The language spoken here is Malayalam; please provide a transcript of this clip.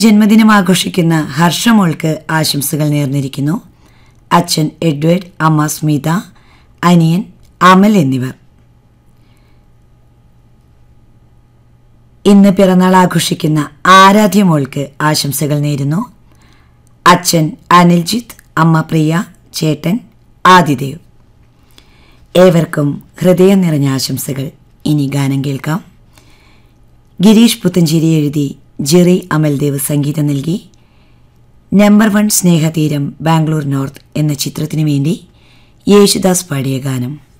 ജന്മദിനം ആഘോഷിക്കുന്ന ഹർഷമോൾക്ക് ആശംസകൾ നേർന്നിരിക്കുന്നു അച്ഛൻ എഡ്വേർഡ് അമ്മ സ്മിത അനിയൻ അമൽ എന്നിവർ ഇന്ന് പിറന്നാൾ ആഘോഷിക്കുന്ന ആരാധ്യ മോൾക്ക് ആശംസകൾ നേരുന്നു അച്ഛൻ അനിൽജിത്ത് അമ്മ പ്രിയ ചേട്ടൻ ആദിദേവ് ഏവർക്കും ഹൃദയം നിറഞ്ഞ ആശംസകൾ ഇനി ഗാനം കേൾക്കാം ഗിരീഷ് പുത്തഞ്ചേരി എഴുതി ജെറി അമൽദേവ് സംഗീതം നൽകി number one Snehatheeram Bangalore North എന്ന ചിത്രത്തിനു വേണ്ടി യേശുദാസ് പാടിയ ഗാനം